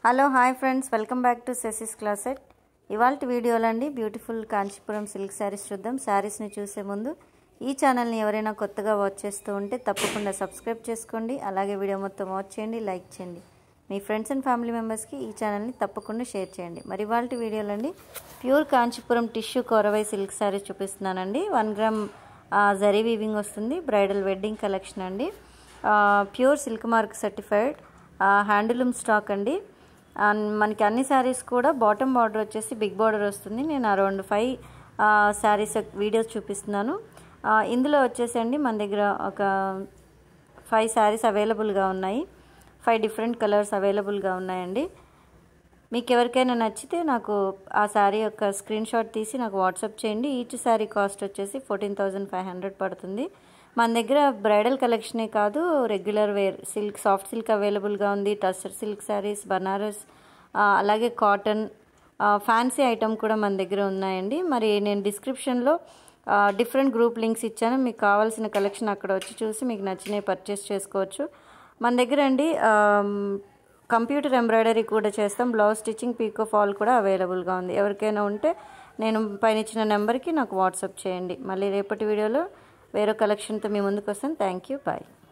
hello hi friends welcome back to సెసిస్ closet ఇవాళ వీడియోలో అండి బ్యూటిఫుల్ కాంచీపురం సిల్క్ శారీస్ చూద్దాం శారీస్ని చూసే ముందు ఈ ఛానల్ని ఎవరైనా కొత్తగా వాచ్ చేస్తూ ఉంటే తప్పకుండా సబ్స్క్రైబ్ చేసుకోండి అలాగే వీడియో మొత్తం వాచ్ చేయండి లైక్ చేయండి మీ ఫ్రెండ్స్ అండ్ ఫ్యామిలీ మెంబర్స్కి ఈ ఛానల్ని తప్పకుండా షేర్ చేయండి మరి ఇవాళ వీడియోలో అండి pure Kanchipuram tissue Korvai silk saris చూపిస్తున్నానండి వన్ గ్రామ్ జరీ వీవింగ్ వస్తుంది బ్రైడల్ వెడ్డింగ్ కలెక్షన్ అండి pure silk mark certified handloom stock అండి మనకి అన్ని శారీస్ కూడా బాటమ్ బార్డర్ వచ్చేసి బిగ్ బార్డర్ వస్తుంది నేను అరౌండ్ ఫైవ్ శారీస్ వీడియోస్ చూపిస్తున్నాను ఇందులో వచ్చేసి అండి మన దగ్గర ఒక ఫైవ్ శారీస్ అవైలబుల్గా ఉన్నాయి ఫైవ్ డిఫరెంట్ కలర్స్ అవైలబుల్గా ఉన్నాయండి మీకు ఎవరికైనా నచ్చితే నాకు ఆ శారీ యొక్క స్క్రీన్ షాట్ తీసి నాకు వాట్సాప్ చేయండి ఈచ్ శారీ కాస్ట్ వచ్చేసి ఫోర్టీన్ థౌజండ్ ఫైవ్ హండ్రెడ్ పడుతుంది మన దగ్గర బ్రైడల్ కలెక్షనే కాదు regular wear silk soft silk అవైలబుల్గా ఉంది టస్టర్ సిల్క్ శారీస్ బనారస్ అలాగే కాటన్ ఫ్యాన్సీ ఐటమ్ కూడా మన దగ్గర ఉన్నాయండి మరి నేను డిస్క్రిప్షన్లో డిఫరెంట్ గ్రూప్ లింక్స్ ఇచ్చాను మీకు కావాల్సిన కలెక్షన్ అక్కడ వచ్చి చూసి మీకు నచ్చినవి పర్చేస్ చేసుకోవచ్చు మన దగ్గర అండి కంప్యూటర్ ఎంబ్రాయిడరీ కూడా చేస్తాం బ్లౌజ్ స్టిచ్చింగ్ పీకో ఫాల్ కూడా అవైలబుల్గా ఉంది ఎవరికైనా ఉంటే నేను పైన ఇచ్చిన నెంబర్కి నాకు వాట్సాప్ చేయండి మళ్ళీ రేపటి వీడియోలో వేరే కలెక్షన్తో మీ ముందుకు వస్తాను థ్యాంక్ యూ బాయ్